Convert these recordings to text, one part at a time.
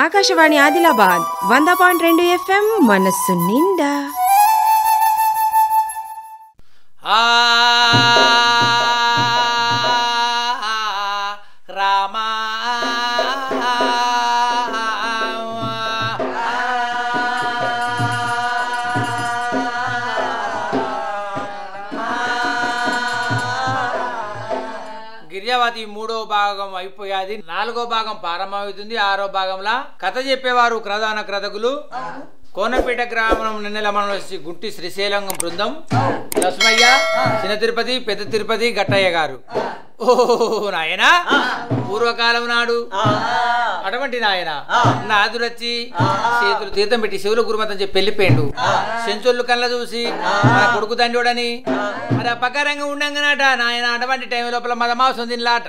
ఆకాశవాణి ఆదిలాబాద్ వంద పాయింట్ రెండు ఎఫ్ఎం మనస్సు నిండా ఆ రామా గిరిజావతి మూడో భాగం అయిపోయాది నాలుగో భాగం ప్రారంభమవుతుంది ఆరో భాగంలో కథ చెప్పేవారు ప్రధాన క్రతకులు కోనపేట గ్రామం నిన్నెల మనసి గుంటి శ్రీశైలం బృందం లక్ష్మయ్య చిన్న తిరుపతి పెద్ద తిరుపతి గట్టయ్య గారు ఓ నాయనా పూర్వకాలం నాడు అటువంటి నాయన నాదురచ్చి చేతులు తీర్థం పెట్టి శివుల గురుమతం చెప్పి వెళ్ళిపోయిండు సెంచొల్లు కళ్ళ చూసి మన కొడుకు తండ్రుడని మరి ఆ పక్కరంగా ఉండంగానట నాయన అటువంటి టైం లోపల మదమాంసం తినలాట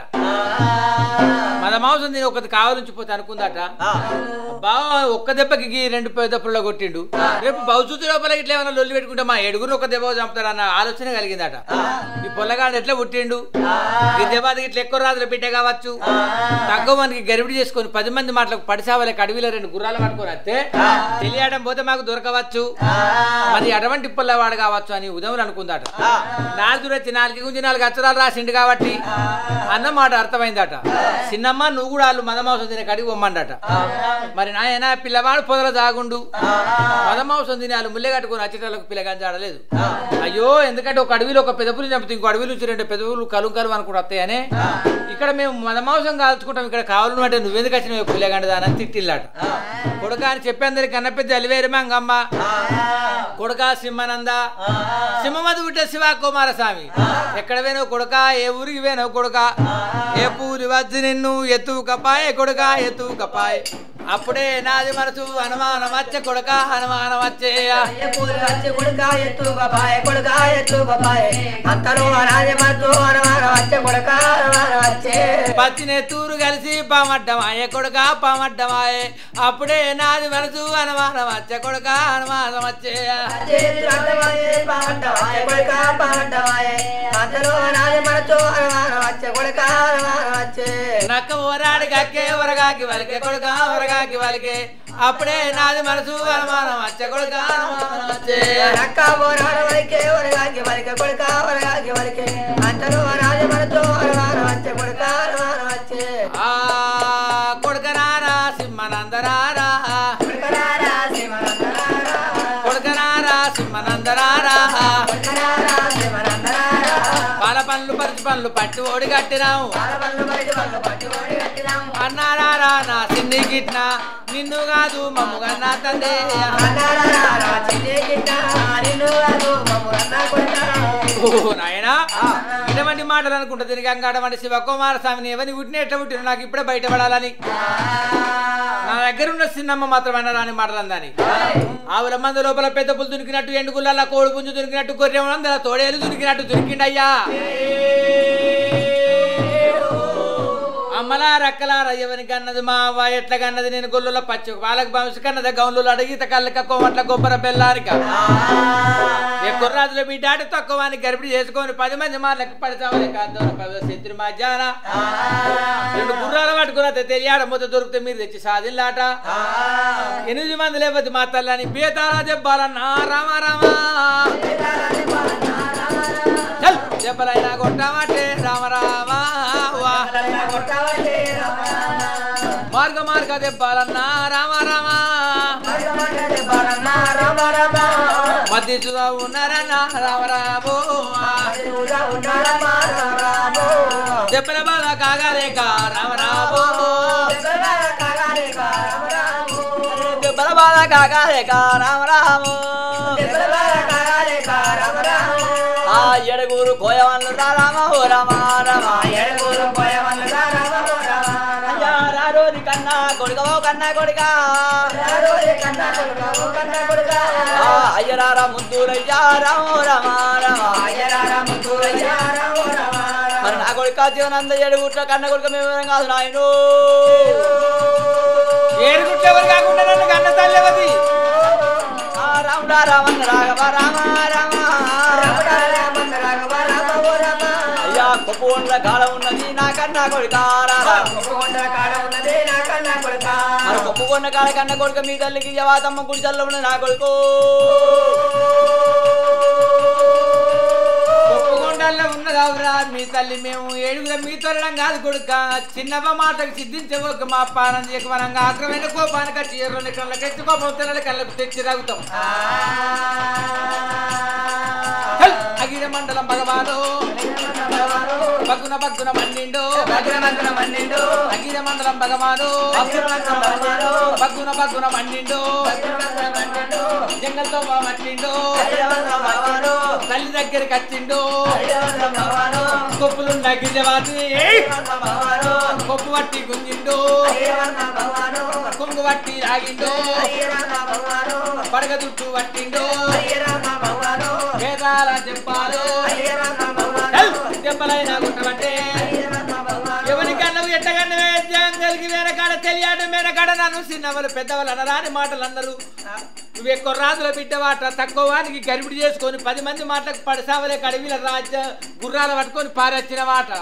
మదమాంసం తిని ఒకటి కావాలించిపోతే అనుకుందట బావ ఒక్క దెబ్బకి గీ రెండు పెద్ద పుల్ల కొట్టిండు రేపు భవిష్యత్తు లోపల ఇట్లా ఏమైనా లొల్లి పెట్టుకుంటే మా ఏడుగురు ఒక దెబ్బ చంపుతారన్న ఆలోచన కలిగిందట ఈ పొల్లగాడు ఎట్లా పుట్టిండు ఈ దెబ్బకి ఇట్లా ఎక్కువ రాజుల బిడ్డ కావచ్చు తక్కువ మనకి గరిబిడి చేసుకొని పది మంది మాటలకు పడిసావలే అడవిలో రెండు గుర్రాలు పట్టుకొని వస్తే తెలియడం పోతే మాకు దొరకవచ్చు మరి అటువంటి పొల్లవాడు కావచ్చు అని ఉదయం అనుకుందట నాలుగు వచ్చి నాలుగు గుంజి నాలుగు అక్షరాలు రాసిండు కాబట్టి అన్న మాట అర్థమైందట చిన్నమ్మ నువ్వు కూడా వాళ్ళు మదమాంసం తినే కడిగి పొమ్మండట మరి నాయన పిల్లవాడు పొదల జాగుండు మదమాంసం తిని వాళ్ళు ముల్లె కట్టుకొని అచ్చటాలకు పిల్లగాని జాడలేదు అయ్యో ఎందుకంటే ఒక అడవిలో ఒక పెదపులు చంపితే ఇంకో అడవిలో నుంచి రెండు పెదవులు కలు కలు అనుకుంటూ వస్తాయనే ఇక్కడ మేము మదమాంసం కాల్చుకుంటాం ఇక్కడ కావాలను అంటే నువ్వెందుకు వచ్చిన పిల్లగాండి దాని తిట్టిల్లాట కొడుక అని చెప్పేందరికి కన్న పెద్ద అలివేరు మంగమ్మ కొడుక సింహనంద సింహమది పుట్టే శివ కుమారస్వామి ఎక్కడ వేనో కొడుక ఏ ఊరికి వేనో కొడుక ఏ పూరి వచ్చి నిన్ను ఎత్తువు కపాయే కొడుక ఎత్తువు కపాయే అప్పుడే నాది మనసు అనుమానం వచ్చే కొడుక అనుమానం వచ్చే కొడుక ఎత్తు బాబాయ్ కొడుక ఎత్తు బాబాయ్ అంతలో అనాది మత్తు అనమాన వచ్చే కొడుక అనమాన వచ్చే పచ్చిన తూరు కలిసి పామడ్డమాయే కొడుక పామడ్డమాయే అప్పుడే నాది మనసు అనుమానం వచ్చే కొడుక అనుమానం వచ్చే కొడుక పాడవాయే అంతలో అనాది మత్తు అనమాన వచ్చే కొడుక అనమాన వచ్చే నక్క ఓరాడి కక్కే ఒరగాకి వలికే కొడుక ఒరగాకి వలికే అప్పుడే నాది మనసు అనుమానం వచ్చే కొడుక అనుమానం వచ్చే రక్క పోరాడ వరకే వరగాకి వరకే కొడుక వరగాకి వరకే అంతలో అనాది మత్తు అనమాన వచ్చే కొడుక అనమాన వచ్చే ఆ కొడుకనారా సింహనందరారా కొడుకరారా శివనందరారా కొడుకనారా సింహనందరారా కొడుకరారా శివనందరారా పాల పనులు పరుచు పనులు పట్టి ఓడి కట్టినాము పాలపల్లు బయట పళ్ళు పట్టుబడి కట్టినాం అన్నారారా నా సిన్ని గిట్న నిన్ను కాదు మమ్ము కన్నా తండ్రి అన్నారారా చిన్ని గిట్ట నిన్ను కాదు మమ్ములన్నా కొడుకా ఓ నాయనా ఇటువంటి మాటలు అనుకుంటా దీనికి అంగాడమంటే శివ కుమారస్వామిని ఎవరిని పుట్టిన ఎట్లా పుట్టిన నాకు ఇప్పుడే బయటపడాలని నా దగ్గర ఉన్న చిన్నమ్మ మాత్రం అన్నరాని మాటలు అందని ఆవుల మంద లోపల పెద్ద పులు దునికినట్టు ఎండుగుల్ల కోడి పుంజు దునికినట్టు గొర్రె మందల తోడేలు దునికినట్టు దునికిండయ్యా అమ్మలా రక్కలారా ఎవరి కన్నది మా అవ్వ ఎట్ల కన్నది నేను గొల్లుల పచ్చి వాళ్ళకి వంశ కన్నది గౌన్లు అడిగిత కళ్ళక కోమట్ల కొబ్బర బెల్లారిక ఏ కుర్రాజుల బిడ్డ ఆట తక్కువ అని గర్భిణి చేసుకొని పది మంది మార్లకు పడతామని కాదు శత్రు మధ్యాహ్న రెండు గుర్రాలు పట్టుకున్న తెలియాడ ముద్ద దొరికితే మీరు తెచ్చి సాధిల్లాట ఎనిమిది మంది లేకపోతే మా తల్లని బేతాళ దెబ్బాలన్నా రామా రామా చల్ దెబ్బలైనా కొట్టామంటే రామ రామా వా. కొట్టవలే మార్గ మార్గ దెబ్బాలన్నా రామ రామా రామ రామ మధ్య చూదా ఉన్నారన్నా రామ రామో ఉన్నారమ్మ రామ దెబ్బల బాధ కాగాలేక రామ రామో దెబ్బల బాధ కాగాలేక రామ రామో ఆ ఎడగూరు కోయవన్ను రామ ఓ రామ రామ అయ్యా రారోది కన్నా కొడుకవో కన్నా కొడుక ఆ అయ్యరారా ముద్దురయ్యా రామ రామ రామ మరి నా కొడుక జీవనంద ఏడుగుట్ల కన్న కొడుక మేము కాదు నాయను ఏడుగుట్ల ఎవరు కాకుండా నన్ను కన్న తల్లవది ఆ రాముడా రామన్న రాఘవ రామ రామ అయ్యా కొప్పు వండ్ల కాడ ఉన్నది నాకన్నా కొడుకారా మన కొప్పు కొన్న కాడ కన్న కొడుక మీ తల్లికి జవాతమ్మ గుడి చల్ల ఉన్న నా కొడుకు ఒప్పుకొండల్లో ఉన్నదావురా మీ తల్లి మేము ఏడుగురం మీ తొలడం కాదు కొడుక చిన్నవ మాటకు సిద్ధించబోక మా పానం చేయకమనంగా ఆక్రమైన కోపానికి వచ్చి ఎర్రని కళ్ళకి ఎత్తి కోపం తెల్లల కళ్ళకు తెచ్చి తాగుతాం హెల్! అగిర మండలం భగవాను బగ్గున బగ్గున మండిండు అగిర మండలం భగవాను బగ్గున బగ్గున మండిండు జంగల్తో మట్టిండు తల్లి దగ్గరికి వచ్చిండు కొప్పులున్న గిజవాది కొప్పు పట్టి గుంజిండు కొంగు పట్టి రాగిండు పడగ దుట్టు పట్టిండు వేదాల చెప్పాలు హెల్! దెబ్బలైనా గుట్టబట్టే ఎవరికన్నా ఎట్టగన్న కలిగి వెనకాడ తెలియడం వెనకాడ నన్ను చిన్నవాళ్ళు పెద్దవాళ్ళు అనరాని మాటలు అందరూ నువ్వు ఎక్కువ రాజుల బిడ్డవాట తక్కువ వానికి గరిబిడి చేసుకొని పది మంది మాటలకు పడిసావలే కడివిల రాజ్య గుర్రాలు పట్టుకొని పారొచ్చిన మాట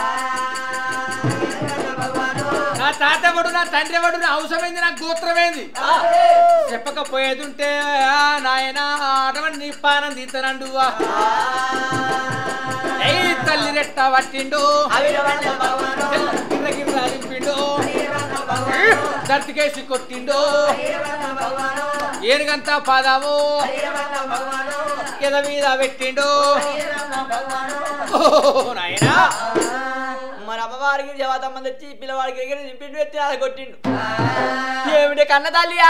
నా తాత వడు నా తండ్రి వడు నా అవసరమైంది నా గోత్రమైంది చెప్పకపోయేది ఉంటే ఆ నాయన అటువంటి నీ పానం తీస్తానండు ఏయ్ తల్లి రెట్ట పట్టిండు గిర్ర గిర్ర నింపిండు దర్తికేసి కొట్టిండు ఏనుగంతా పాదాము కింద మీద పెట్టిండు ఓ నాయనా మరి అమ్మవారికి జవాతమ్మ తెచ్చి పిల్లవాడికి దగ్గర నింపిండు ఎత్తి అది కొట్టిండు ఏమిటి కన్న తల్లియా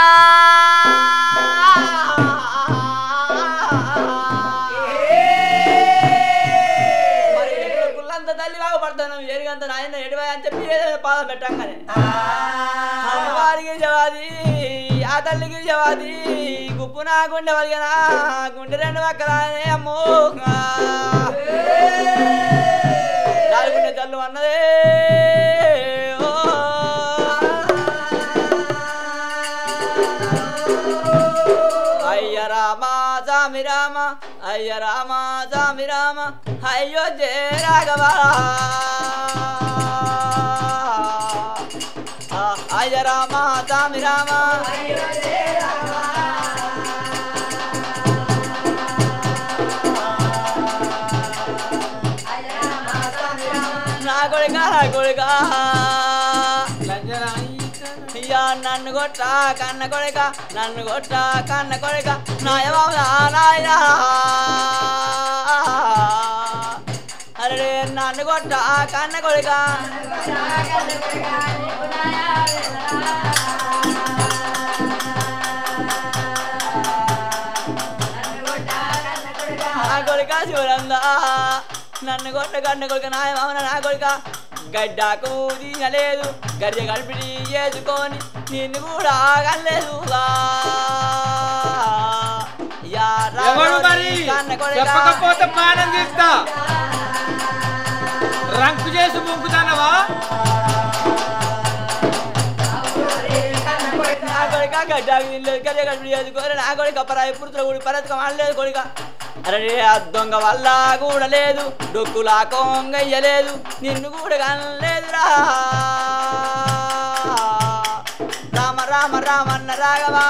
మరి ఎక్కడ గుళ్ళంత తల్లి బాగుపడతాను ఏరుగంత నాయన ఎడివా అని చెప్పి ఏదైనా పాదం పెట్టంగానే అమ్మవారికి జవాది ఆ తల్లికి జవాది గుప్పు నా గుండె వలిగనా గుండె రెండు పక్కలానే అమ్మో నాలుగుండె తల్లు అన్నదే ఓ. అయ్య రామ సామి రామ అయ్య రామ సామి రామ అయ్యో జయ రాఘవ ఆ, అయ్య రామ సామి రామ నా కొడుక నా కొడుక అయ్యా నన్ను కొట్ట కన్న కొడుక నన్ను కొట్ట కన్న కొడుక నాయబాబా నాయన అరే నన్ను కొట్ట కన్న కొడుక నా కొడుక శివరంగా నన్ను కొట్ట కన్న కొడుక నాయ మామన నా కొడుక గడ్డకు తీయలేదు గడియ కలిపి చేసుకొని నిన్ను కూడా కనలేదుగా యా ఎవరు మరి కన్న కొడుక చెప్పకపోతే పానం తీస్తా రంకు చేసి ముంకుతానవా నా కొడుక గడ్డకు తినలేదు గడియ కలిపి చేసుకోని నా కొడుక పరాయి పురుతుల కూడా పరతకం ఆడలేదు కొడుక అరే ఆ దొంగ వల్ల కూడా లేదు డొక్కులా కొంగయ్యలేదు నిన్ను కూడా కనలేదురా రామ రామ రామన్న రాఘవా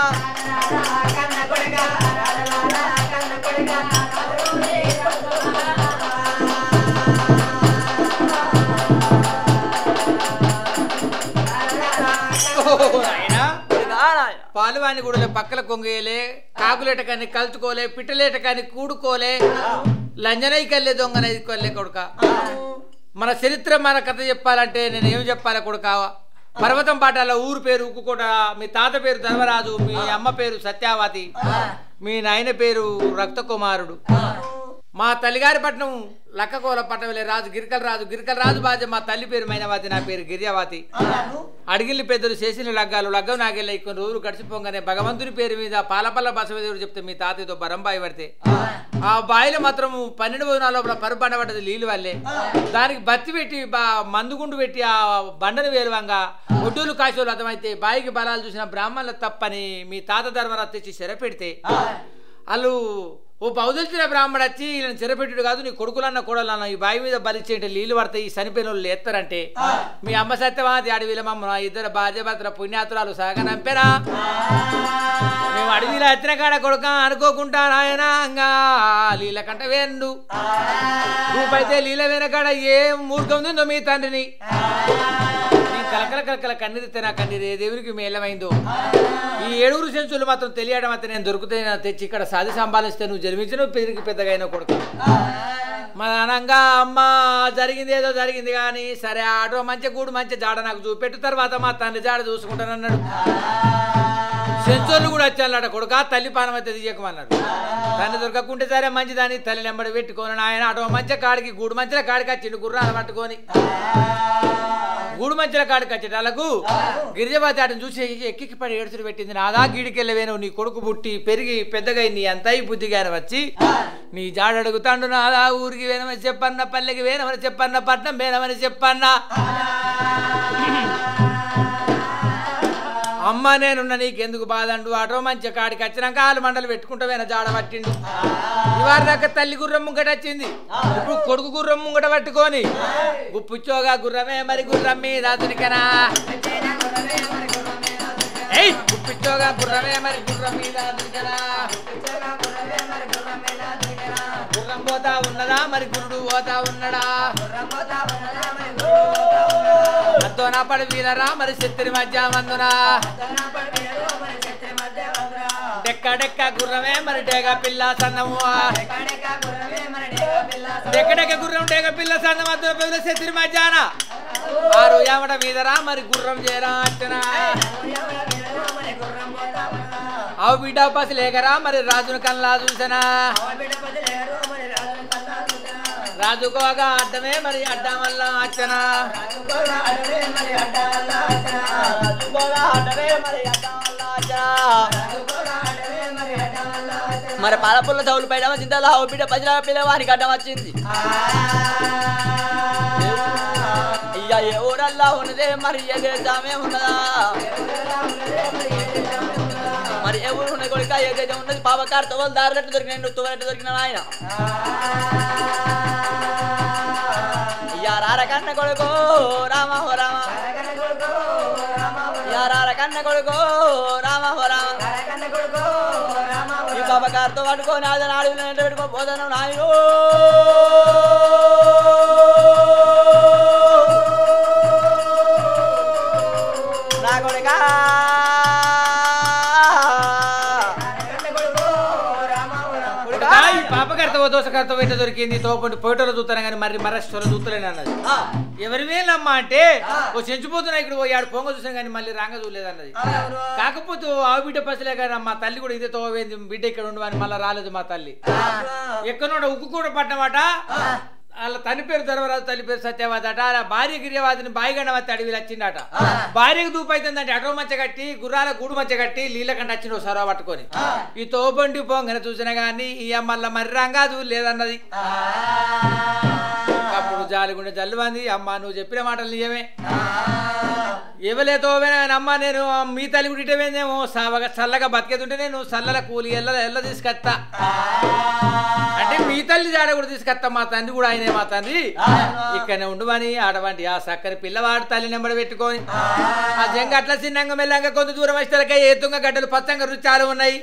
ఓ నాయనా కొడుకా నాయన. పాలువాని గుడిలో పక్కల కొంగేయలే కాకులేట కానీ కలుచుకోలే పిట్టలేట కానీ కూడుకోలే లంజనై కల్లే దొంగనై కల్లే కొడుక మన చరిత్ర మన కథ చెప్పాలంటే నేను ఏం చెప్పాలి కొడుక పర్వతం పాటాల ఊరు పేరు ఉక్కుకోట మీ తాత పేరు ధర్మరాజు మీ అమ్మ పేరు సత్యావతి మీ నాయన పేరు రక్తకుమారుడు మా తల్లిగారి పట్నం లక్కకోల పట్టణంలో రాజు గిరికల రాజు గిరికల రాజు బాధ్య మా తల్లి పేరు మైనవతి నా పేరు గిర్యావతి అడిగిల్లి పెద్దలు చేసిన లగ్గాలు లగ్గం నాగెళ్ళ కొన్ని రోజులు గడిచిపోగానే భగవంతుని పేరు మీద పాలపల్ల బసవదేవుడు చెప్తే మీ తాతయ్యతో బరంబాయి పడితే ఆ బాయిలో మాత్రం పన్నెండు భవనాల లోపల పరుపు బండ పడ్డది నీళ్ళు వల్లే దానికి బత్తి పెట్టి బా మందుగుండు పెట్టి ఆ బండను వేరువంగా ఒడ్డూలు కాశోలు అర్థమైతే బాయికి బలాలు చూసిన బ్రాహ్మణుల తప్పని మీ తాత ధర్మరాజు తెచ్చి చెర పెడితే వాళ్ళు ఓ బౌద్ధుల బ్రాహ్మడు వచ్చి వీళ్ళని చెరపెట్టుడు కాదు నీ కొడుకులన్న కూడలన్న ఈ బావి మీద బలిచ్చేంటే నీళ్లు పడతాయి ఈ చనిపోయిన వాళ్ళు ఎత్తారంటే మీ అమ్మ సత్యవాది అడవిల మమ్మ ఇద్దరు భార్య భర్త పుణ్యాతురాలు సాగనంపెరా మేము అడవిలో ఎత్తిన కాడ కొడుక అనుకోకుండా నాయనంగా లీల కంట వేండు రూపైతే లీల వెనకాడ ఏం మూర్ఖం ఉందో మీ తండ్రిని ఈ కలకల కలకల కన్నీరు నా కన్నీరు ఏ దేవునికి మేలమైందో ఈ ఏడుగురు సెన్సులు మాత్రం తెలియడం అయితే నేను దొరికితే నేను తెచ్చి ఇక్కడ సాధి సంపాదిస్తే నువ్వు జన్మించిన పెరిగి పెద్దగా అయిన కొడుకు మా అనంగా అమ్మ జరిగింది ఏదో జరిగింది కానీ సరే ఆటో మంచి గూడు మంచి జాడ నాకు చూపెట్టు తర్వాత మా తండ్రి జాడ చూసుకుంటానన్నాడు సెన్సర్లు కూడా వచ్చానట కొడుక తల్లి పానం అయితే తీయకమన్నాడు తల్లి దొరకకుంటే సరే మంచిదాన్ని తల్లి నెంబడి పెట్టుకొని ఆయన అటు మంచి కాడికి గూడు మంచిల కాడికి వచ్చిండు గుర్రాలు పట్టుకొని గూడు మంచిల కాడికి వచ్చేటాలకు గిరిజబాతి ఆటను చూసి ఎక్కి పడి ఏడుచుడు పెట్టింది నాదా గీడికెళ్ళవేను నీ కొడుకు పుట్టి పెరిగి పెద్దగా నీ అంత బుద్ధిగాని వచ్చి నీ జాడ అడుగుతాండు నాదా ఊరికి వేనమని చెప్పన్న పల్లెకి వేనమని చెప్పన్న పట్నం వేనమని చెప్పన్నా అమ్మ నేనున్న నీకెందుకు బాధండు ఆటో మంచి కాడికి వచ్చినాక ఆలు మండలు పెట్టుకుంటావేనా జాడ పట్టిండు ఇవాళ దాకా తల్లి గుర్రం ముంగట వచ్చింది ఇప్పుడు కొడుకు గుర్రం ముంగట పట్టుకొని గుప్పుచ్చోగా గుర్రమే మరి గుర్రం మీద దునికనా ఏయ్ గుప్పిచ్చోగా గుర్రమే మరి గుర్రం మీద దునికనా గుర్రం పోతా ఉన్నదా మరి గురుడు పోతా ఉన్నడా అంతో నా పడి వీలరా మరి శత్రి మధ్య మందునా డెక్క డెక్క గుర్రమే మరి డేగ పిల్ల సన్నము డెక్క డెక్క గుర్రం డేగ పిల్ల సన్నము అంతో పిల్ల శత్రి మధ్యాన ఆరు యామట మీదరా మరి గుర్రం చేరా అంచనా అవు బిడ్డ బస్ లేకరా మరి రాజును కల్లా చూసనా రాజుకోగా అడ్డమే మరి అడ్డం వల్ల అచ్చనా మరి పాలపుల్ల తౌలు పైన చింతలో ఆవు బిడ్డ పదిల పిల్ల వానికి అడ్డం వచ్చింది అయ్యా ఏ ఊరల్లా ఉన్నదే మరి ఏ దేశమే ఉన్నదా మరి ఏ ఊరు ఉన్న కొడుక ఏ దేశం ఉన్నది పాపకార్ తోలు దారినట్టు దొరికిన నువ్వు తోలట్టు దొరికిన ఆయన అయ్యా రార కన్న కొడుకు రామ హో రామ అయ్యా రార కన్న కొడుకు రామ హో రామ ఈ బాబకార్తో పట్టుకొని అదే నాడు పెట్టుకో పోతాను నాయో నా కొడుకా కొడుకా? ఈ పాపకర్త దోసకర్త వెంట దొరికింది తోపండి పోటోలో చూస్తాను కానీ మరి మరస్టోలో చూస్తలేను అన్నది ఆ, ఎవరి వేలమ్మా అంటే ఓ చెంచిపోతున్నా ఇక్కడ పోయి ఆడు పొంగ చూసాను కానీ మళ్ళీ రాంగ చూడలేదు అన్నది కాకపోతే ఆ బిడ్డ పసలే కానీ మా తల్లి కూడా ఇదే తోవేంది బిడ్డ ఇక్కడ ఉండవని మళ్ళీ రాలేదు మా తల్లి ఎక్కడో ఉక్కు కూడా పడ్డమాట వాళ్ళ తల్లి పేరు ధర్మరాజు తల్లి పేరు సత్యవతి అట అలా భార్య గిరియవాదిని బాయిగండవతి అడవిలో వచ్చిందట భార్యకు దూపు అవుతుందంటే అటో మచ్చ కట్టి గుర్రాల గూడు మచ్చ కట్టి నీళ్ళకంట వచ్చిండు సరవ పట్టుకొని ఈ తోబండి పొంగన చూసినా గానీ ఈ మళ్ళా మరి రంగా లేదన్నది అప్పుడు జాలిగుండె జల్లువంది అమ్మ నువ్వు చెప్పిన మాటలు నిజమే ఇవ్వలేతో అమ్మ నేను మీ తల్లి కూడా ఇటవేందేమో సావగా చల్లగా బతికేతుంటే నేను చల్లల కూలి ఎల్ల ఎల్ల తీసుకొస్తా అంటే మీ తల్లి జాడ కూడా తీసుకొస్తా మా తండ్రి కూడా ఆయనే మా తండ్రి ఇక్కడనే ఉండుమని ఆడవంటి ఆ చక్కని పిల్లవాడు తల్లి నెంబడి పెట్టుకొని ఆ జంగ అట్లా చిన్నంగా మెల్లంగా కొంత దూరం వచ్చేసరికి ఏతుంగ గడ్డలు పచ్చంగా రుచాలు ఉన్నాయి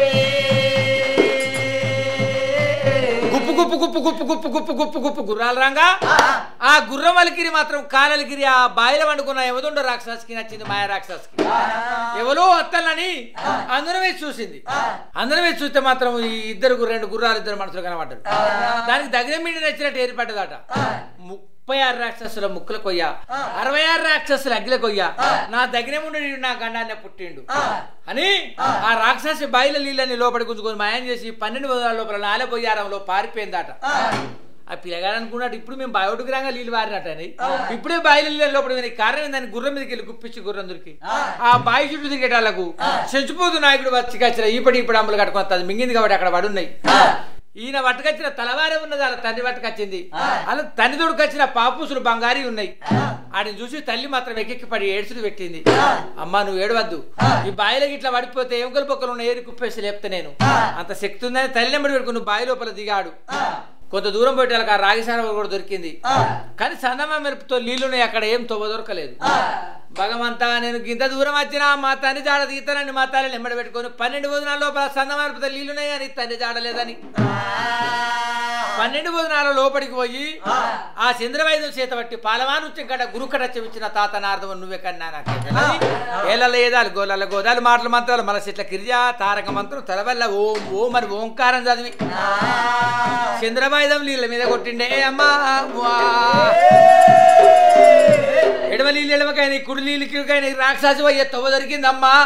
గుప్పు గుప్పు గుప్పు గుప్పు గుప్పు గుప్పు గుప్పు గుప్పు గుర్రాలు రంగా ఆ గుర్రం వలికిరి మాత్రం కాలలికిరి ఆ బాయిల వండుకున్న ఎవదుండో రాక్షసకి నచ్చింది మాయా రాక్షసకి ఎవరో అత్తలని అందరం వేసి చూసింది అందరం వేసి చూస్తే మాత్రం ఈ ఇద్దరు గు- రెండు గుర్రాలు ఇద్దరు మనుషులు కనబడ్డారు దానికి దగ్గర మీద నచ్చినట్టు ఏర్పడ్డదట ముప్పై ఆరు రాక్షసుల ముక్కుల కొయ్య అరవై ఆరు రాక్షసుల అగ్గిల కొయ్య నా దగ్గర ఉండి నా గండాన్ని పుట్టిండు అని ఆ రాక్షసి బాయిల నీళ్ళని లోపలి గుంజుకొని మాయం చేసి పన్నెండు వందల లోపల నాలే పొయ్యారంలో పారిపోయిందట ఆ పిల్లగాడు అనుకున్నాడు ఇప్పుడు మేము బయోటికి రాగా నీళ్ళు వారినట్టని ఇప్పుడే బాయిల నీళ్ళ లోపల పోయినాయి. కారణం ఏందని గుర్రం మీదకి వెళ్ళి గుప్పించి గుర్రం దొరికి ఆ బాయి చుట్టూ తిరిగేటాలకు చచ్చిపోతు నాయకుడు వచ్చి కచ్చిన ఇప్పటి ఇప్పుడు అమ్మలు కట్టుకొని అది మింగింది కాబట్టి అక్కడ పడున్నాయి ఈయన పట్టుకొచ్చిన తలవారే ఉన్నది వాళ్ళ తండ్రి పట్టుకొచ్చింది అలా తండ్రి తోడుకొచ్చిన పాపూసులు బంగారి ఉన్నాయి ఆడిని చూసి తల్లి మాత్రం ఎక్కెక్కి పడి ఏడ్చులు పెట్టింది అమ్మా నువ్వు ఏడవద్దు ఈ బాయిలోకి ఇట్లా పడిపోతే ఎంకలు పొక్కలు ఉన్న ఏరి కుప్పేసి లేపితే నేను అంత శక్తి ఉందని తల్లి నెంబడి పెట్టుకుని నువ్వు బావి లోపల దిగాడు కొంత దూరం పోయి ఆ రాగిసార కూడా దొరికింది కానీ సన్నమ మెరుపుతో నీళ్లున్నాయి అక్కడ ఏం తొవ్వ దొరకలేదు భగవంతా నేను ఇంత దూరం వచ్చినా మా తండ్రి జాడ తీస్తానని మా తల్లి నెమ్మడి పెట్టుకొని పన్నెండు భోజనాల లోపల సన్న మెరుపుతో నీళ్లున్నాయి అని తండ్రి జాడలేదని పన్నెండు భోజనాల లోపలికి పోయి ఆ చంద్రవైద్యం చేత బట్టి పాలవానుత్యం కడ గురుకట చెవించిన తాత నారదం నువ్వే కన్నా నాకే తెలియదు. ఏలల ఏదాలు గోలల గోదాలు మాటల మంత్రాలు మన చెట్ల కిర్జా తారక మంత్రం తెలవల్ల ఓం ఓం అని ఓంకారం చదివి చంద్రవాయుధం నీళ్ళ మీద కొట్టిండే అమ్మా వా. ఎడమ నీళ్ళు ఎడమకైనా కుడి నీళ్ళు కిడికైనా రాక్షసి పోయే తవ్వ దొరికిందమ్మా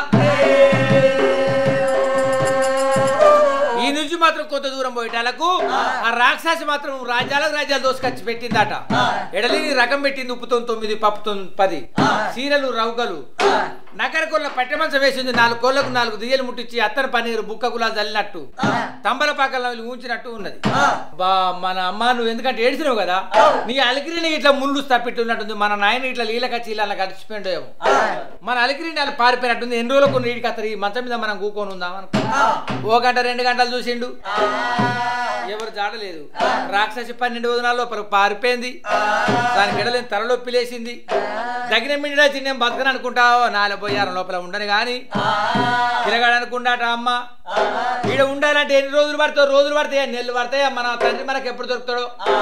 ఈ నుంచి మాత్రం కొంత దూరం పోయేటాలకు ఆ రాక్షసి మాత్రం రాజ్యాలకు రాజ్యాలు దోసుకొచ్చి పెట్టిందట ఎడలిని రకం పెట్టింది ఉప్పుతో తొమ్మిది పప్పుతో పది చీరలు రౌకలు నకర కొల్ల పట్టెమంచం వేసింది నాలుగు కోళ్ళకు నాలుగు దియ్యలు ముట్టించి అత్తర పన్నీరు బుక్క గులా జల్లినట్టు తంబల పాకల్లో ఉంచినట్టు ఉన్నది బా మన అమ్మ నువ్వు ఎందుకంటే ఏడిచినావు కదా నీ అలికిరిని ఇట్లా ముళ్ళు తప్పిట్టు ఉన్నట్టుంది మన నాయన ఇట్లా నీళ్ళకచ్చి ఇలా గడిచిపోయిండేమో మన అలికిరిని అలా పారిపోయినట్టుంది ఎన్ని రోజులకు నీటికి అత్తరు ఈ మంచం మీద మనం కూకొని ఉందాం అనుకో ఓ గంట రెండు గంటలు చూసిండు ఎవరు జాడలేదు రాక్షసి పన్నెండు వదనాల లోపల పారిపోయింది దాని గడలేని తలనొప్పి లేసింది దగ్గర మిండిడా చిన్న బతకని అనుకుంటావో నాలుగు పోయారు లోపల ఉండని గాని తిరగాడు అనుకుంటాట అమ్మ ఈడ ఉండాలంటే ఎన్ని రోజులు పడతావు రోజులు పడతాయి నెలలు పడతాయి మన తండ్రి మనకు ఎప్పుడు దొరుకుతాడో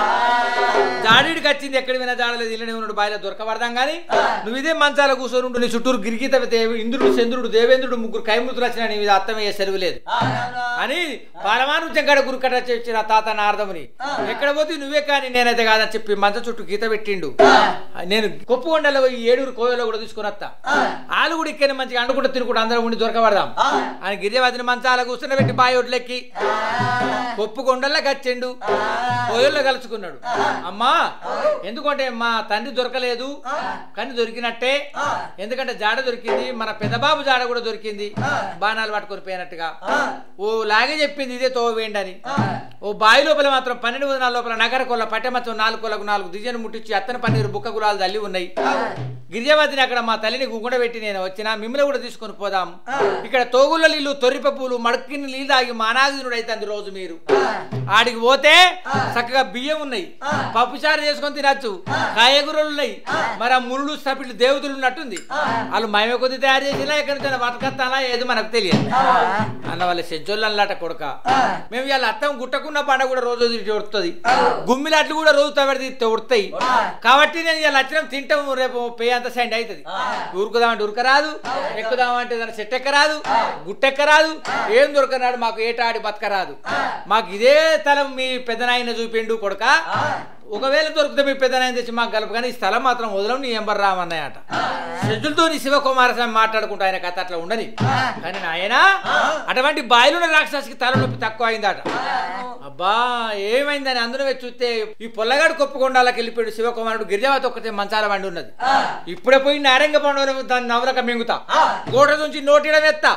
జాడీడికి వచ్చింది ఎక్కడ వినా జాడలేదు ఇళ్ళనే ఉన్నాడు బాయిలో దొరకబడదాం కానీ నువ్వు ఇదే మంచాల కూర్చొని ఉండు నీ చుట్టూరు గిరిగీత ఇంద్రుడు చంద్రుడు దేవేంద్రుడు ముగ్గురు కైమృతులు వచ్చిన నీ మీద అర్థమయ్యే సెలవు లేదు అని పాలమాను చెంగడ గురుకట వచ్చిన తాత నారదముని ఎక్కడ పోతే నువ్వే కానీ నేనైతే కాదని చెప్పి మంచ చుట్టూ గీత పెట్టిండు నేను కొప్పుకొండలో ఈ ఏడుగురు కోయలో కూడా తీసుకుని వస్తా వాళ్ళు కూడా ఇక్కడ మంచిగా అండుకుంటూ తినుకుంటూ అందరం ఉండి దొరకబడదాం అని గిరిజవాదిని మంచాల కూర్చుని పెట్టి బాయి ఒడ్లెక్కి కొప్పుకొండల్లో కచ్చిండు కోయల్లో కలుసుకున్నాడు అమ్మా ఎందుకంటే మా తండ్రి దొరకలేదు కానీ దొరికినట్టే ఎందుకంటే జాడ దొరికింది మన పెద్దబాబు జాడ కూడా దొరికింది బాణాలు పట్టుకొని పోయినట్టుగా ఓ లాగే చెప్పింది ఇదే తోవేయండి అని ఓ బావి లోపల మాత్రం పన్నెండు వందల లోపల నగర కొల్ల పట్టెమత్తం నాలుగు కొలకు నాలుగు దిజను ముట్టించి అత్తన పన్నీరు బుక్క గులాలు తల్లి ఉన్నాయి గిరిజావతిని అక్కడ మా తల్లిని గుంగుడ పెట్టి నేను వచ్చిన మిమ్మల్ని కూడా తీసుకొని పోదాం ఇక్కడ తోగుల నీళ్లు తొర్రిప పూలు మడక్కిన నీళ్ళు తాగి మానాగినుడు అయితే రోజు మీరు ఆడికి పోతే చక్కగా బియ్యం ఉన్నాయి పప్పుచారు చేసుకొని తినచ్చు కాయగూరలు ఉన్నాయి మరి ఆ ముళ్ళు సపిళ్ళు దేవతలు ఉన్నట్టుంది వాళ్ళు మేమే కొద్ది తయారు చేసినా ఎక్కడి నుంచి బతకత్తానా ఏదో మనకు తెలియదు అన్న వాళ్ళ సెంచోళ్ళు అన్నట కొడుక మేము ఇవాళ అత్తం గుట్టకున్న పండ కూడా రోజు వస్తుంది గుమ్మిలాట్లు కూడా రోజు తవ్వడి ఉడతాయి కాబట్టి నేను ఇలా వచ్చిన తింటాం రేపు పే అంత సైండ్ అవుతుంది ఉరుకుదామంటే ఉరకరాదు ఎక్కుదామంటే దాని చెట్టు ఎక్కరాదు గుట్టెక్కరాదు ఏం దొరకనాడు మాకు ఏటాడి బతకరాదు మాకు ఇదే స్థలం మీ పెద్దనాయన చూపిండు కొడుక ఒకవేళ దొరికితే మీ పెద్దనాయన తెచ్చి మాకు కలుపు కానీ ఈ స్థలం మాత్రం వదలం నీ ఎంబర్ రామన్నాయట శుద్ధులతో నీ శివకుమారస్వామి మాట్లాడుకుంటా ఆయన కథ అట్లా ఉండని కానీ నాయన అటువంటి బాయిలున్న రాక్షసికి తలనొప్పి తక్కువ అయిందట అబ్బా ఏమైందని అందులో వచ్చి చూస్తే ఈ పొల్లగాడు కొప్పుకొండాలకు వెళ్ళిపోయాడు శివకుమారుడు గిరిజావతి ఒక్కతే మంచాల వండి ఉన్నది ఇప్పుడే పోయి నారంగ పండుగ దాన్ని నవరక మింగుతా గోడ నుంచి నోటిడం ఎత్తా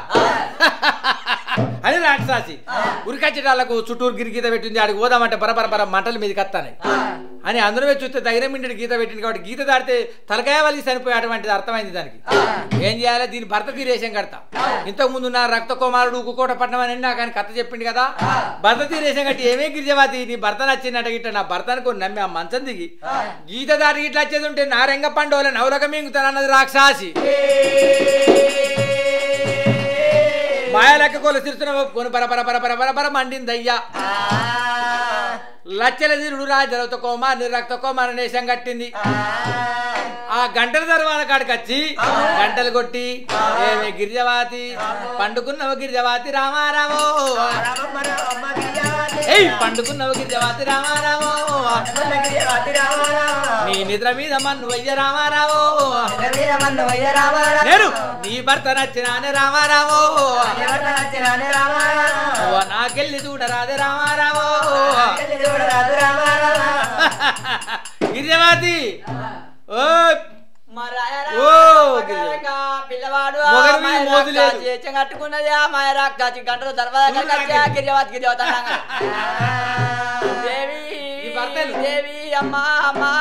అని రాక్షసి ఉరికచ్చటాలకు చుట్టూరు గిరి గీత పెట్టింది ఆడికి పోదామంటే బరబర బర మంటల మీదకి వస్తాయి అని అందులో వచ్చి చూస్తే దగ్గర మిండి గీత పెట్టింది కాబట్టి గీత దాడితే తలకాయ వాళ్ళకి చనిపోయి అటువంటిది అర్థమైంది దానికి ఏం చేయాలి దీని భర్త తీరేసం కడతా ఇంతకు ముందు నా రక్త కుమారుడు ఉక్కుకోట పట్టణం అని నాకు ఆయన కథ చెప్పింది కదా భర్త తీరేసం కట్టి ఏమే గిరిజవాతి నీ భర్త నచ్చినట్టు గిట్ట నా భర్తను కొన్ని నమ్మి ఆ మంచం దిగి గీత దాటి ఇట్లా వచ్చేది ఉంటే నా రెంగ పండుగ నవరక మింగుతానన్నది రాక్షసి మాయలెక్క కొల తిరుతున్న ఒప్పుకొని పర పర పర పర పర పర మండింది అయ్యా లచ్చల తిరుడు రాజరవత కోమ నిర్రక్త కోమ నేషం కట్టింది ఆ గంటల తర్వాత కాడికి వచ్చి గంటలు కొట్టి ఏమి గిరిజవాతి పండుకున్నవ గిరిజవాతి రామారామో ఏయ్ పండుకున్నవ గిరిజవాతి రామారామో నీ నిద్ర మీద మన్ను వయ్య రామారావో నేను నీ భర్త నచ్చినానే రామారావో ఓ నాకెళ్ళి చూడరాదే రామారావో గిరిజవాతి ఓ ఓ, గిరిజ. పిల్లవాడు మొగరు మీద మోజు లేదు. కట్టుకున్నది ఆ మాయరాక్క గంటల తర్వాత చూడు నాకే. గిరిజవాత్ గిరిజవత దేవి ఈ భర్తలు. దేవి అమ్మా అమ్మా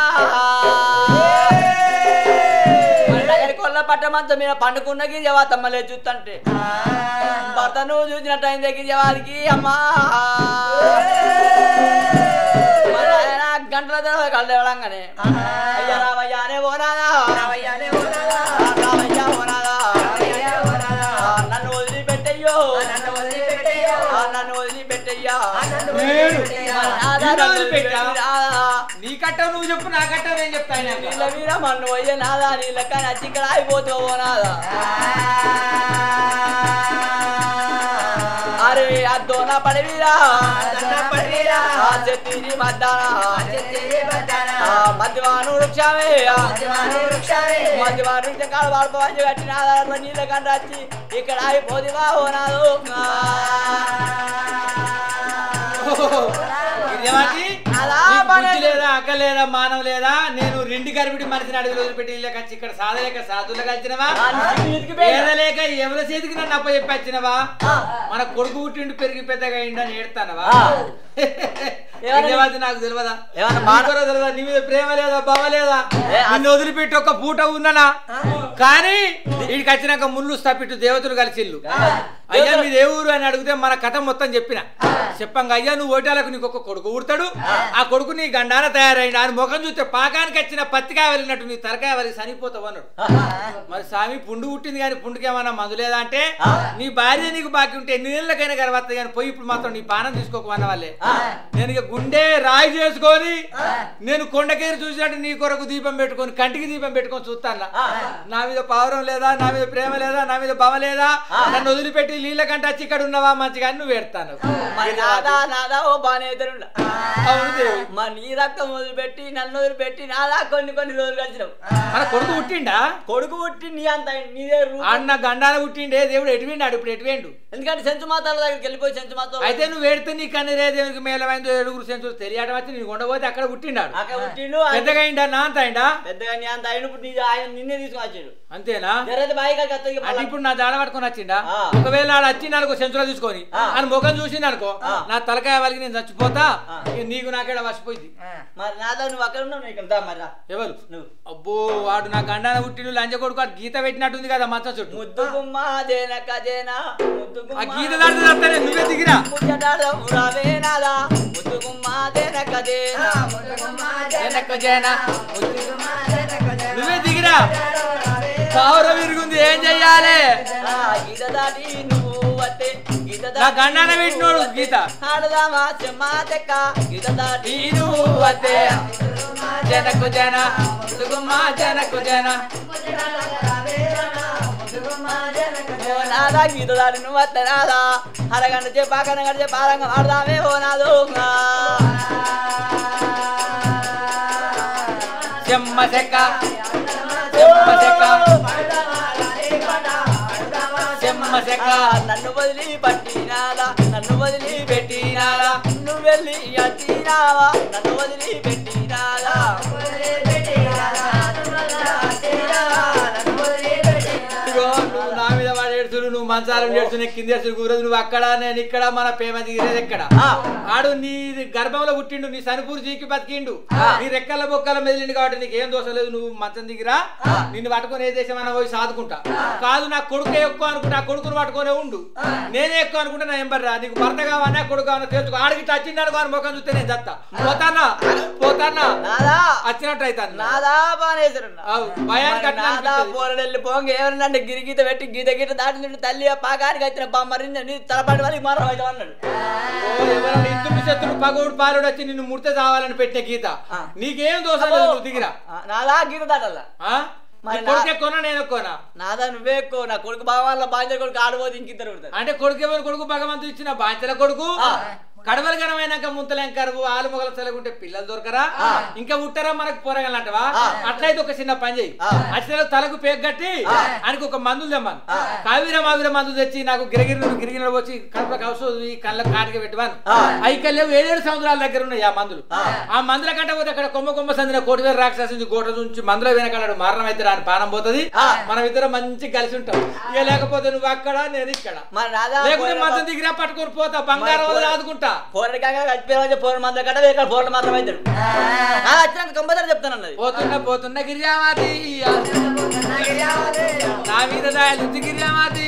కొల్ల పట్టమంతా మీద పండుకున్న గిరిజవాతమ్మ లేదు చూస్తుంటే భర్తను చూసినట్టు అయింది గిరిజవారికి అమ్మా మరి ఆయన గంటల తర్వాత కళ్ళు ఇవ్వడంగానే అయ్యా రావయ్యానే ఓనాదా రావయ్యానే ఓనాదా, రావయ్యా ఓనాదా రావయ్యానే ఓనాదా, ఆ, నన్ను వదిలిపెట్టయ్యో నన్ను వదిలిపెట్టయ్యో, ఆ, నన్ను వదిలిపెట్టయ్యా నన్ను నేను. వదిలిపెట్టయ్యా. నాదా, నిన్ను నన్ను వదిలిపెట్టా? వదిలిపెట్టిరాదా? నీ కట్టవు నువ్వు చెప్పు నా కట్టవు నేను చెప్తాను నీళ్ళ మీద మన్ను పోయే నాదా నీళ్ళ కానీ వచ్చి ఇక్కడ ఆగిపోతావు ఓ నాదా అరే అద్దోన పడవిరా అద్దోన పడవిరా. ఆ చెట్టిని మద్దాన చెట్టిని మద్దాన. ఆ మధ్యవాను వృక్షమే ఆ మధ్యవాను వృక్షమే. మధ్యవాను వృక్షం కాడ వాడుకోవాలి కట్టిన ఆధారంలో నీళ్ళ కంట వచ్చి ఇక్కడ ఆగిపోదివా ఓ నాదు గిరిజవాటి అలా నీకు పనే- బుద్ధి లేదా అక్క లేదా మానవ లేదా నేను రెండు గరిపిడి మనిషిని అడుగులు వదిలిపెట్టి ఇళ్ళకి వచ్చి ఇక్కడ సాధలేక సాధులు కలిసినవా ఏదలేక ఎవరి చేతికి నన్ను అప్ప చెప్పచ్చినవా మన కొడుకు పుట్టిండు పెరిగి పెద్దగా అయిండని ఏడతానవా ఆ. ఏమన్నా- గిరిజవాటి నాకు తెలియదా ఏమన్నా మాన- నీకు కూడా తెలియదా నీ మీద ప్రేమ లేదా బావ లేదా ఏ, ఆ- నిన్ను వదిలిపెట్టి ఒక పూట ఉన్ననా కానీ వీడికి వచ్చినాక ముళ్ళు స్థాపిట్టు దేవతలు కలిసిల్లు అయ్యా మీది ఏ ఊరు అని అడిగితే మన కథ మొత్తం చెప్పిన చెప్పంగా అయ్యా నువ్వు ఓటాలకు నీకు ఒక కొడుకు ఊడతాడు ఆ కొడుకు నీ గండాన తయారైండు ఆయన ముఖం చూస్తే పాకానికి వచ్చిన పత్తికాయ వెళ్ళినట్టు నీ తరకాయ వెళ్ళి చనిపోతావు అన్నాడు మరి స్వామి పుండు పుట్టింది కానీ పుండుకి ఏమన్నా మందు లేదా అంటే నీ భార్య నీకు బాకీ ఉంటే ఎన్ని నెలలకైనా గర్వత్తది కానీ పోయి ఇప్పుడు మాత్రం నీ పానం తీసుకోకమన్న వాళ్ళే నేను ఇక గుండె రాయి చేసుకొని నేను కొండకేరి చూసినట్టు నీ కొరకు దీపం పెట్టుకొని కంటికి దీపం పెట్టుకొని చూస్తాను నా మీద పౌరం లేదా నా మీద ప్రేమ లేదా నా మీద బమ లేదా నన్ను వదిలిపెట్టి నీళ్ళ కంటే వచ్చి ఇక్కడ ఉన్నవా మంచిగా అని నువ్వు పెడతాను మరి నాదా నాదా ఓ బానే ఎదురుండ అవును దేవి మా నీ రక్తం వదిలిపెట్టి నన్ను వదిలిపెట్టి నాదా కొన్ని కొన్ని రోజులు కలిసినావు మన కొడుకు పుట్టిండా కొడుకు పుట్టి నీ అంత నీదే రూ- అన్న గండాన పుట్టిండే దేవుడు ఎటువిండాడు ఇప్పుడు ఎటువేండు ఎందుకంటే సెంచు మాతాల దగ్గరికి వెళ్ళిపోయి సెంచు మాత అయితే నువ్వు ఏడితే నీ కన్నీరే దేవునికి మేలమైందో ఏడుగురు సెంచులు తెలియడం వచ్చి నీకు ఉండబోతే అక్కడ పుట్టిండాడు అక్కడ పుట్టిండు ఆయన పెద్దగా అయిండా నా అంత అయిందా పెద్దగా నీ అంత అయినప్పుడు నీ ఆయన నిన్నే తీసుకొచ్చాడు అంతేనా జరైతే బాయి కాకి అత్తకి అంటే ఇప్పుడు నా దాడ పట్టుకొని వచ్చిండా ఆ. ఒకవేళ ఆడ వచ్చింది అనుకో సెంచులో తీసుకొని ఆ. అని ముఖం చూసింది అనుకో ఆ. నా తలకాయ వాళ్ళకి నేను చచ్చిపోతా ఆ. ఇక నీకు నాకేడ వసిపోయింది మరి నాదా నువ్వు అక్కడ ఉన్నావు నువ్వు ఇక్కడ దా మరి రా. ఎవరు నువ్వు అబ్బో వాడు నా గండాన పుట్టిన లంజ కొడుకు వాడు గీత పెట్టినట్టుంది కదా మంచం చుట్టూ ముద్దు గుమ్మ దేనక దేనా ముద్దు ఆ గుమ్మ గీత దాటి వస్తానే నువ్వే దిగిరా ముచ్చటాడదాం రావే నాదా ముద్దు గుమ్మ దేనక దేనా వెనక్కు జేనా. నువ్వే దిగిరా పౌరం విరుగుంది ఏం చెయ్యాలి ఆ, గీత దాటి నువ్వు వస్తే గీత నా దాటి గండాన పెట్టినోడు గీత ఆడదామా చెమ్మ చెక్క గీత దాటి నీరు వతే జనకు జన ముదుగుమ్మ జనకు జన ఓ నాదా గీత దాటి నువ్వు వస్తే నాదా అరగంట చెప్పి అక్కడ గంట చెప్పి ఆరంగం ఆడదామే ఓ నాదో చెమ్మ చెక్క చెమ్మ చెక్క చెమ్మ చెక్క నన్ను వదిలి పట్టినాదా నన్ను వదిలి పెట్టినాదా నువ్వు వెళ్ళి అట్టినావా నన్ను వదిలి పెట్టినాదా ఇదిగో నువ్వు నా మీద వాడు ఏడుచుడు నువ్వు మంచాలం ఏడుచు నేను కింద ఏడుచు కూరదు నువ్వు అక్కడ నేను ఇక్కడ మన ప్రేమ దిగిరేది ఎక్కడ ఆ. ఆడు నీ గర్భంలో పుట్టిండు నీ సనుపూరు చీకి బతికిండు నీ రెక్కల బొక్కల మెదిలిండు కాబట్టి నీకు ఏం దోషం లేదు నువ్వు మంచం దిగిరా నిన్ను పట్టుకొని ఏ దేశం అన్న పోయి సాదుకుంటా కాదు నా కొడుకే ఎక్కువ అనుకుంటా ఆ కొడుకును పట్టుకొనే ఉండు నేనే ఎక్కువ అనుకుంటా నా ఎంబర్రా నీకు భర్త కావన్నా కొడుకు కావన్నా తెలుసుకో ఆడికి వచ్చిండు అని ముఖం చూస్తే నేను చత్తా పోతానా పోతానా నాదా వచ్చినట్టు అవుతాను నాదా బానేశ్వరున్నా అవు, భయానికి మరి అట్లా నాదా అనిపిస్తది. పోరడెళ్ళి పోంగ ఎవరినంటే గిరి గీత పెట్టి గీత గీత దాటి నుండి తల్లి ఆ పాకానికి వచ్చిన బొమ్మరింది నీ తలపాటి వాళ్ళకి మారం అవుతావు అన్నాడు ఓ, ఎవరైనా ఇద్దరు శత్రుడు పగోడు పాలుడు వచ్చి నిన్ను ముడితే చావాలని పెట్టిన గీత ఆ. నీకేం దోషం లేదు నువ్వు దిగిరా ఆ, నాదా గీత దాటల్లా ఆ? మరి నీ నా- కొడుకు ఎక్కువనా నేను ఎక్కువనా నాదా నువ్వే ఎక్కువ నా కొడుకు బాగా వాళ్ళ బాధ్యత కొడుకు ఆడబోదు ఇంకిద్దరు ఉంటారు అంటే కొడుకు ఎవరు కొడుకు భగవంతుడు ఇచ్చిన బాధ్యత కొడుకు ఆ. కడవలు గనమైనాక ముంతలంకరు ఆలు మొగలు తెలగుంటే పిల్లలు దొరకరా ఇంకా ఉట్టరా మనకు పోరగలంటవా అట్లయితే ఒక చిన్న పని చెయ్యి అసలు తలకు పేరు కట్టి ఆయనకు ఒక మందులు తెమ్మను కావిర మావిర మందులు తెచ్చి నాకు గిరగిరి గిరిగిరి వచ్చి కడుపులకు అవసరం కళ్ళ కాటికి పెట్టవాను ఐకల్యం ఏడేడు సంవత్సరాల దగ్గర ఉన్నాయి ఆ మందులు ఆ మందుల కంటే పోతే అక్కడ కొమ్మ కొమ్మ సందిన కోటి వేల రాక్షసింది కోట నుంచి మందుల వెనకాల మరణం అయితే రాని పానం పోతుంది మనం ఇద్దరం మంచి కలిసి ఉంటాం ఇక లేకపోతే నువ్వు అక్కడ నేను ఇక్కడ మరి రాదా లేకుంటే మంచం దిగిరా పట్టుకొని పోతా బంగారం వదిలి ఆదుకుంటా పోరడు కాక చచ్చిపోయిన పోరడు మందుల కట్ట ఇక్కడ పోరడు మాత్రం అవుతాడు ఆ, వచ్చినాక కంపల్సరీ చెప్తాను అన్నది పోతున్నా పోతున్నా గిరిజామాతి నా మీద దయాలు గిరిజామాతి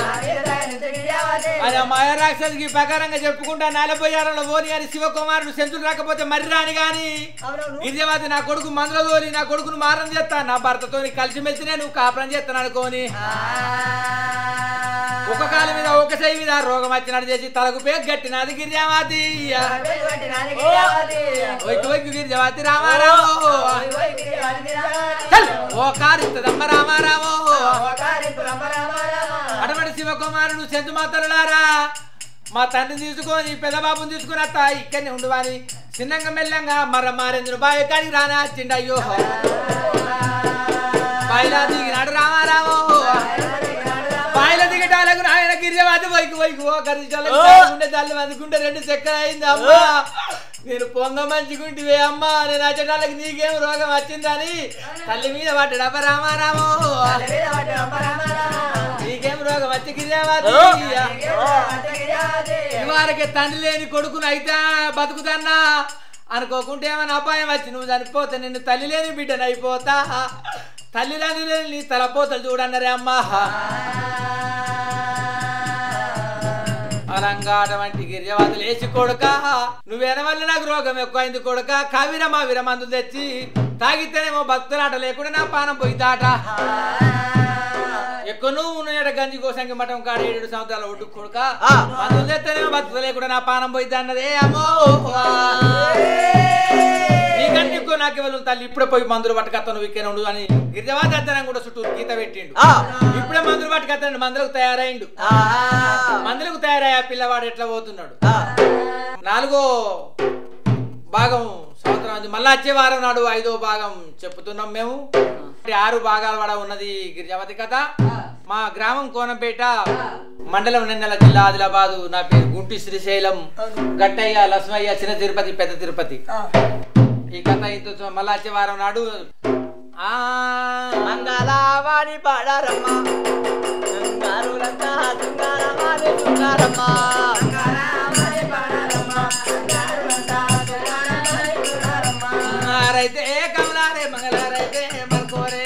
అది ఆ మాయ రాక్షసికి ప్రకారంగా చెప్పుకుంటా నాలపోయారంలో పోని అని శివకుమారుడు సెంతులు రాకపోతే మరి రాని గాని గిరిజామాతి నా కొడుకు మందులో తోలి నా కొడుకును మారం చేస్తా నా భర్తతో కలిసి మెలిసినే నువ్వు కాపురం చేస్తాను అనుకోని ఒక కాలు మీద ఒక చెయ్యి మీద రోగం వచ్చినట్టు చేసి తలకు పేరు గట్టినది గిరిజామాతి వైకు వైకు గిరిజామాతి రామారావు చల్! ఓ కారు ఇస్తుందమ్మ రామారావు అటువంటి శివకుమారుడు సెంతు మాతలులారా మా తండ్రిని తీసుకొని పెద్ద బాబుని తీసుకుని అత్త ఇక్కడనే ఉండువాని చిన్నంగా మెల్లంగా మర మారేంద్ర బావి కాడికి రానా చిండయ్యో బాయిలా దిగినాడు రామారావు బాయిల దిగటాలకు నాయన గిరిజవాది వైకు వైకు ఓ గరిజాలకు ఉండే తల్లి అందుకుంటే రెండు చక్కెర అయింది అమ్మా నేను పొంగ మంచిగుంటివే అమ్మా నేను వచ్చేటాలకు నీకేం రోగం వచ్చిందని తల్లి మీద పడ్డాడబ్బ రామారావు నీకేం రోగం వచ్చి గిరిజవాది ఇవారికి తండ్రి లేని కొడుకును అయితే బతుకుతన్నా అనుకోకుంటే ఏమైనా అపాయం వచ్చి నువ్వు చనిపోతే నిన్ను తల్లి లేని బిడ్డను అయిపోతా తల్లి లేని లేని నీ తలపోతలు చూడన్నరే అమ్మా అనంగా అటువంటి గిరిజవాదులు వేసి కొడుక నువ్వేన వల్ల నాకు రోగం ఎక్కువైంది కొడుక కవిరమా విరమందులు తెచ్చి తాగితేనేమో భక్తులాట లేకుండా నా పానం పోయితాట ఎక్కువ నువ్వు ఉన్నాయట గంజి కోసంగి మఠం కాడ ఏడు సంవత్సరాల ఒడ్డు కొడుక మందులు తెస్తేనేమో భక్తులు లేకుండా నా పానం పోయిద్ది అన్నదే అమ్మో నీకంటే ఎక్కువ నాకు ఇవ్వలేదు తల్లి ఇప్పుడే పోయి మందులు పట్టుకత్తాను విక్కే ఉండు అని గిరిజవాది అత్తనం కూడా చుట్టూ గీత పెట్టిండు ఇప్పుడే మందులు పట్టుకత్తాడు మందులకు తయారైండు మందులకు తయారయ్యా పిల్లవాడు ఎట్లా పోతున్నాడు నాలుగో భాగం సంవత్సరం అది మళ్ళా వచ్చే వారం నాడు ఐదో భాగం చెప్పుతున్నాం మేము ఆరు భాగాల వడ ఉన్నది గిరిజావతి కథ మా గ్రామం కోనంపేట మండలం నిన్నెల జిల్లా ఆదిలాబాదు నా పేరు గుంటి శ్రీశైలం గట్టయ్య లక్ష్మయ్య చిన్న తిరుపతి పెద్ద తిరుపతి ఈ కథ ఇంత మళ్ళా వచ్చే వారం నాడు ఆ మంగళవాణి పాడారమ్మ శృంగారులంతా శృంగారమాని శృంగారమ్మ ఆరైతే కమలారే మంగళారైతే మల్కోరే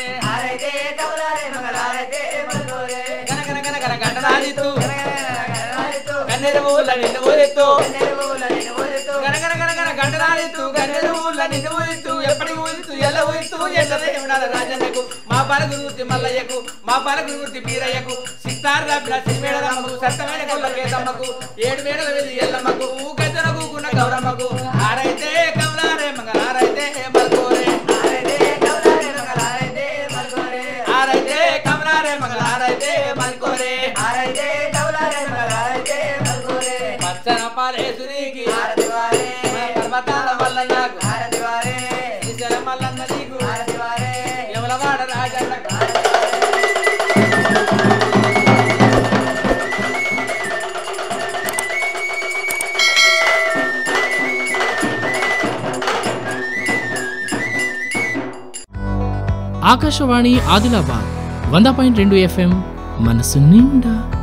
గన గన గన గన గంటరాజిత్తు కన్నెరు ఊళ్ళ నిన్ను ఊరెత్తు గన గన గన గన గంటరాజిత్తు కన్నెరు ఊళ్ళ నిన్ను ఊరెత్తు ఎప్పటి ఊరిత్తు ఎల్ల ఊరిత్తు ఎల్లదే ఉండాలి రాజన్నకు మా పలుగు గుర్తి మల్లయ్యకు మా పలుగు గుర్తి బీరయ్యకు సిత్తారు రాపిన సిరిమేడలమ్మకు సత్తమైన కొల్ల కేతమ్మకు ఏడు మేడల వెళ్ళి ఎల్లమ్మకు ఊకెద్దన కూకున్న గౌరమ్మకు ఆరైతే కమలారే మంగళారైతే మల్కోరే ఆరైతే కమలారే మంగళారైతే మల్కోరే పచ్చన పాలేసునికి పర్వతాల వల్ల నాకు శ్రీశైల మల్లన్న నీకు యమలవాడ రాజన్న ఆకాశవాణి ఆదిలాబాద్ వంద పాయింట్ రెండు ఎఫ్ఎం మనసు నిండా